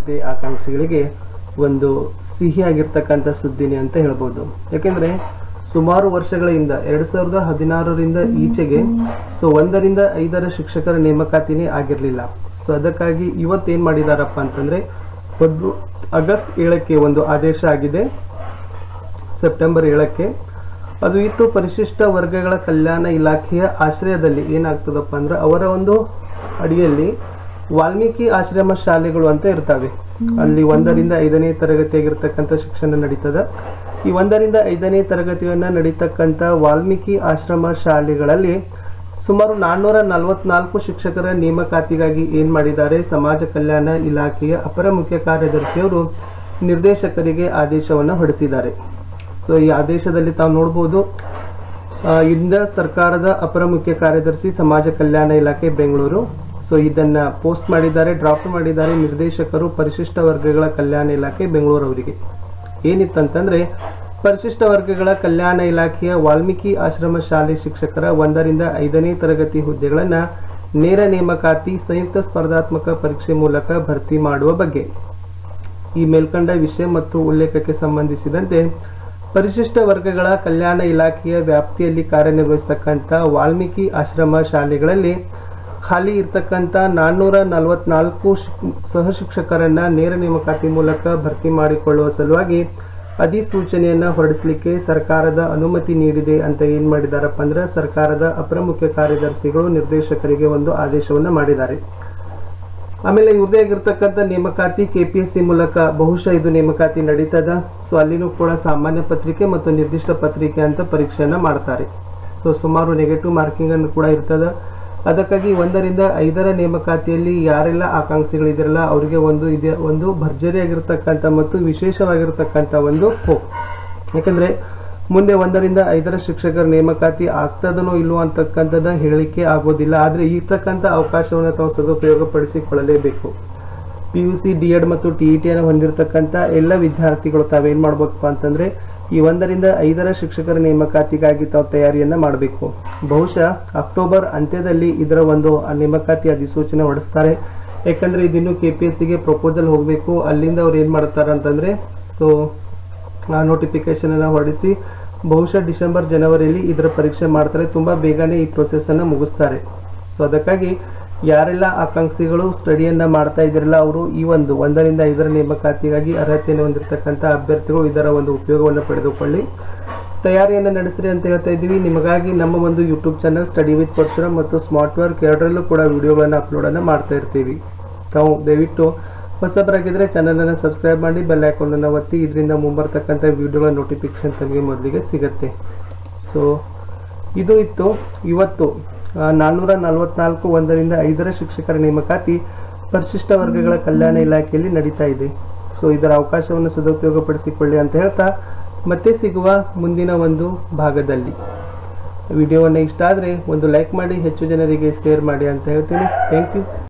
ಹುದ್ದೆ ಆಕಾಂಕ್ಷಿಗಳಿಗೆ ಒಂದು ಸಿಹಿಯಾಗಿರ್ತಕ್ಕಂಥ ಸುದ್ದಿನಿ ಅಂತ ಹೇಳ್ಬೋದು ಯಾಕೆಂದ್ರೆ ಸುಮಾರು ವರ್ಷಗಳಿಂದ ಎರಡ್ ಸಾವಿರದ ಹದಿನಾರರಿಂದ ಈಚೆಗೆ ಸೊ ಒಂದರಿಂದ ಐದರ ಶಿಕ್ಷಕರ ನೇಮಕಾತಿನೇ ಆಗಿರಲಿಲ್ಲ ಸೊ ಅದಕ್ಕಾಗಿ ಇವತ್ತೇನ್ ಮಾಡಿದಾರಪ್ಪ ಅಂತಂದ್ರೆ ಒಂದು ಆಗಸ್ಟ್ ಏಳಕ್ಕೆ ಒಂದು ಆದೇಶ ಆಗಿದೆ ಸೆಪ್ಟೆಂಬರ್ ಏಳಕ್ಕೆ ಅದು ಇತ್ತು ಪರಿಶಿಷ್ಟ ವರ್ಗಗಳ ಕಲ್ಯಾಣ ಇಲಾಖೆಯ ಆಶ್ರಯದಲ್ಲಿ ಏನಾಗ್ತದಪ್ಪ ಅಂದ್ರೆ ಅವರ ಒಂದು ಅಡಿಯಲ್ಲಿ ವಾಲ್ಮೀಕಿ ಆಶ್ರಮ ಶಾಲೆಗಳು ಅಂತ ಇರ್ತವೆ ಅಲ್ಲಿ ಒಂದರಿಂದ ಐದನೇ ತರಗತಿಯಾಗಿರ್ತಕ್ಕಂಥ ಶಿಕ್ಷಣ ನಡೀತದ ಈ ಒಂದರಿಂದ ಐದನೇ ತರಗತಿಯನ್ನ ನಡೀತಕ್ಕಂಥ ವಾಲ್ಮೀಕಿ ಆಶ್ರಮ ಶಾಲೆಗಳಲ್ಲಿ ಸುಮಾರು ನಾನ್ನೂರ ನಲವತ್ನಾಲ್ಕು ಶಿಕ್ಷಕರ ನೇಮಕಾತಿಗಾಗಿ ಏನ್ ಮಾಡಿದ್ದಾರೆ ಸಮಾಜ ಕಲ್ಯಾಣ ಇಲಾಖೆಯ ಅಪರ ಮುಖ್ಯ ಕಾರ್ಯದರ್ಶಿಯವರು ನಿರ್ದೇಶಕರಿಗೆ ಆದೇಶವನ್ನು ಹೊರಡಿಸಿದ್ದಾರೆ ಸೊ ಈ ಆದೇಶದಲ್ಲಿ ತಾವು ನೋಡ್ಬೋದು ಆ, ಇಂದ ಸರ್ಕಾರದ ಅಪರ ಮುಖ್ಯ ಕಾರ್ಯದರ್ಶಿ ಸಮಾಜ ಕಲ್ಯಾಣ ಇಲಾಖೆ ಬೆಂಗಳೂರು ಸೊ ಇದನ್ನ ಪೋಸ್ಟ್ ಮಾಡಿದ್ದಾರೆ ಡ್ರಾಫ್ಟ್ ಮಾಡಿದ್ದಾರೆ ನಿರ್ದೇಶಕರು ಪರಿಶಿಷ್ಟ ವರ್ಗಗಳ ಕಲ್ಯಾಣ ಇಲಾಖೆ ಬೆಂಗಳೂರು ಅವರಿಗೆ ಏನಿತ್ತಂತಂದ್ರೆ ಪರಿಶಿಷ್ಟ ವರ್ಗಗಳ ಕಲ್ಯಾಣ ಇಲಾಖೆಯ ವಾಲ್ಮೀಕಿ ಆಶ್ರಮ ಶಾಲೆ ಶಿಕ್ಷಕರ ಒಂದರಿಂದ ಐದನೇ ತರಗತಿ ಹುದ್ದೆಗಳನ್ನ ನೇರ ನೇಮಕಾತಿ ಸಂಯುಕ್ತ ಸ್ಪರ್ಧಾತ್ಮಕ ಪರೀಕ್ಷೆ ಮೂಲಕ ಭರ್ತಿ ಮಾಡುವ ಬಗ್ಗೆ ಈ ಮೇಲ್ಕಂಡ ವಿಷಯ ಮತ್ತು ಉಲ್ಲೇಖಕ್ಕೆ ಸಂಬಂಧಿಸಿದಂತೆ ಪರಿಶಿಷ್ಟ ವರ್ಗಗಳ ಕಲ್ಯಾಣ ಇಲಾಖೆಯ ವ್ಯಾಪ್ತಿಯಲ್ಲಿ ಕಾರ್ಯನಿರ್ವಹಿಸತಕ್ಕಂಥ ವಾಲ್ಮೀಕಿ ಆಶ್ರಮ ಶಾಲೆಗಳಲ್ಲಿ ಖಾಲಿ ಇರ್ತಕ್ಕಂಥ ನಾನ್ನೂರ ನಲವತ್ನಾಲ್ಕು ಸಹ ಶಿಕ್ಷಕರನ್ನ ನೇರ ನೇಮಕಾತಿ ಮೂಲಕ ಭರ್ತಿ ಮಾಡಿಕೊಳ್ಳುವ ಸಲುವಾಗಿ ಅಧಿಸೂಚನೆಯನ್ನ ಹೊರಡಿಸಲಿಕ್ಕೆ ಸರ್ಕಾರದ ಅನುಮತಿ ನೀಡಿದೆ ಅಂತ ಏನ್ ಮಾಡಿದಾರಪ್ಪ ಅಂದ್ರೆ ಸರ್ಕಾರದ ಅಪರ ಮುಖ್ಯ ಕಾರ್ಯದರ್ಶಿಗಳು ನಿರ್ದೇಶಕರಿಗೆ ಒಂದು ಆದೇಶವನ್ನ ಮಾಡಿದ್ದಾರೆ ಆಮೇಲೆ ಇವ್ರದೇ ಆಗಿರ್ತಕ್ಕಂಥ ನೇಮಕಾತಿ ಕೆಪಿಎಸ್ಸಿ ಮೂಲಕ ಬಹುಶಃ ಇದು ನೇಮಕಾತಿ ನಡೀತದ ಸೊ ಅಲ್ಲಿನೂ ಕೂಡ ಸಾಮಾನ್ಯ ಪತ್ರಿಕೆ ಮತ್ತು ನಿರ್ದಿಷ್ಟ ಪತ್ರಿಕೆ ಅಂತ ಪರೀಕ್ಷೆಯನ್ನ ಮಾಡ್ತಾರೆ ಸೊ ಸುಮಾರು ನೆಗೆಟಿವ್ ಮಾರ್ಕಿಂಗ್ ಅನ್ನು ಕೂಡ ಇರ್ತದ ಅದಕ್ಕಾಗಿ ಒಂದರಿಂದ ಐದರ ನೇಮಕಾತಿಯಲ್ಲಿ ಯಾರೆಲ್ಲ ಆಕಾಂಕ್ಷಿಗಳಿದಿರಲ್ಲ ಅವರಿಗೆ ಒಂದು ಇದೆ ಒಂದು ಭರ್ಜರಿಯಾಗಿರ್ತಕ್ಕಂಥ ಮತ್ತು ವಿಶೇಷವಾಗಿರ್ತಕ್ಕಂಥ ಒಂದು ಹೋಪ್ ಯಾಕಂದ್ರೆ ಮುಂದೆ ಒಂದರಿಂದ ಐದರ ಶಿಕ್ಷಕರ ನೇಮಕಾತಿ ಆಗ್ತದನೋ ಇಲ್ವೋ ಅಂತಕ್ಕಂಥದ್ದು ಹೇಳಲಿಕ್ಕೆ ಆಗೋದಿಲ್ಲ ಆದರೆ ಇರ್ತಕ್ಕಂಥ ಅವಕಾಶವನ್ನು ತಾವು ಸದುಪಯೋಗ ಪಡಿಸಿಕೊಳ್ಳಲೇಬೇಕು P U C D Ed ಮತ್ತು ಟಿ ಇ ಟಿಯನ್ನು ಹೊಂದಿರತಕ್ಕಂಥ ಎಲ್ಲ ವಿದ್ಯಾರ್ಥಿಗಳು ತಾವೇನು ಮಾಡ್ಬೇಕಪ್ಪ ಅಂತಂದ್ರೆ ಈ ಒಂದರಿಂದ ಐದರ ಶಿಕ್ಷಕರ ನೇಮಕಾತಿಗಾಗಿ ತಾವು ತಯಾರಿಯನ್ನ ಮಾಡಬೇಕು ಬಹುಶಃ ಅಕ್ಟೋಬರ್ ಅಂತ್ಯದಲ್ಲಿ ಇದರ ಒಂದು ಆ ನೇಮಕಾತಿ ಅಧಿಸೂಚನೆ ಹೊರಡಿಸ್ತಾರೆ ಯಾಕಂದ್ರೆ ಇದಿನ್ನು ಕೆ ಪಿ ಎಸ್ ಸಿಗೆ ಪ್ರಪೋಸಲ್ ಹೋಗಬೇಕು ಅಲ್ಲಿಂದ ಅವ್ರು ಏನು ಮಾಡ್ತಾರೆ ಅಂತಂದ್ರೆ ಸೊ ಆ ನೋಟಿಫಿಕೇಶನ್ ಅನ್ನ ಹೊರಡಿಸಿ ಬಹುಶಃ ಡಿಸೆಂಬರ್ ಜನವರಿಯಲ್ಲಿ ಇದರ ಪರೀಕ್ಷೆ ಮಾಡ್ತಾರೆ ತುಂಬಾ ಬೇಗನೆ ಈ ಪ್ರೊಸೆಸ್ ಅನ್ನ ಮುಗಿಸ್ತಾರೆ ಸೊ ಅದಕ್ಕಾಗಿ ಯಾರೆಲ್ಲ ಆಕಾಂಕ್ಷಿಗಳು ಸ್ಟಡಿಯನ್ನ ಮಾಡ್ತಾ ಇದ್ರಲ್ಲ ಅವರು ಈ ಒಂದು ಒಂದರಿಂದ ಐದರ ನೇಮಕಾತಿಗಾಗಿ ಅರ್ಹತೆಯನ್ನು ಹೊಂದಿರತಕ್ಕಂಥ ಅಭ್ಯರ್ಥಿಗಳು ಇದರ ಒಂದು ಉಪಯೋಗವನ್ನು ಪಡೆದುಕೊಳ್ಳಿ ತಯಾರಿಯನ್ನು ನಡೆಸ್ರಿ ಅಂತ ಹೇಳ್ತಾ ಇದ್ದೀವಿ ನಿಮಗಾಗಿ ನಮ್ಮ ಒಂದು YouTube channel study with Parashuram ಮತ್ತು ಸ್ಮಾರ್ಟ್ ವರ್ಕ್ ಎರಡರಲ್ಲೂ ಕೂಡ ವಿಡಿಯೋಗಳನ್ನು ಅಪ್ಲೋಡನ್ನು ಮಾಡ್ತಾ ಇರ್ತೀವಿ ತಾವು ದಯವಿಟ್ಟು ಹೊಸಬರಾಗಿದ್ದರೆ ಚಾನಲನ್ನು ಸಬ್ಸ್ಕ್ರೈಬ್ ಮಾಡಿ ಬೆಲ್ ಐಕಾನನ್ನು ಒತ್ತಿ ಇದರಿಂದ ಮುಂಬರ್ತಕ್ಕಂಥ ವಿಡಿಯೋಗಳ ನೋಟಿಫಿಕೇಶನ್ ತಮಗೆ ಮೊದಲಿಗೆ ಸಿಗುತ್ತೆ ಸೊ ಇದು ಇತ್ತು ಇವತ್ತು ಆ, ನಾನ್ನೂರ ನಲವತ್ನಾಲ್ಕು ಒಂದರಿಂದ ಐದರ ಶಿಕ್ಷಕರ ನೇಮಕಾತಿ ಪರಿಶಿಷ್ಟ ವರ್ಗಗಳ ಕಲ್ಯಾಣ ಇಲಾಖೆಯಲ್ಲಿ ನಡೀತಾ ಇದೆ ಸೊ ಇದರ ಅವಕಾಶವನ್ನು ಸದುಪಯೋಗಪಡಿಸಿಕೊಳ್ಳಿ ಅಂತ ಹೇಳ್ತಾ ಮತ್ತೆ ಸಿಗುವ ಮುಂದಿನ ಒಂದು ಭಾಗದಲ್ಲಿ ವಿಡಿಯೋವನ್ನು ಇಷ್ಟ ಆದರೆ ಒಂದು ಲೈಕ್ ಮಾಡಿ ಹೆಚ್ಚು ಜನರಿಗೆ ಶೇರ್ ಮಾಡಿ ಅಂತ ಹೇಳ್ತೀನಿ ಥ್ಯಾಂಕ್ ಯು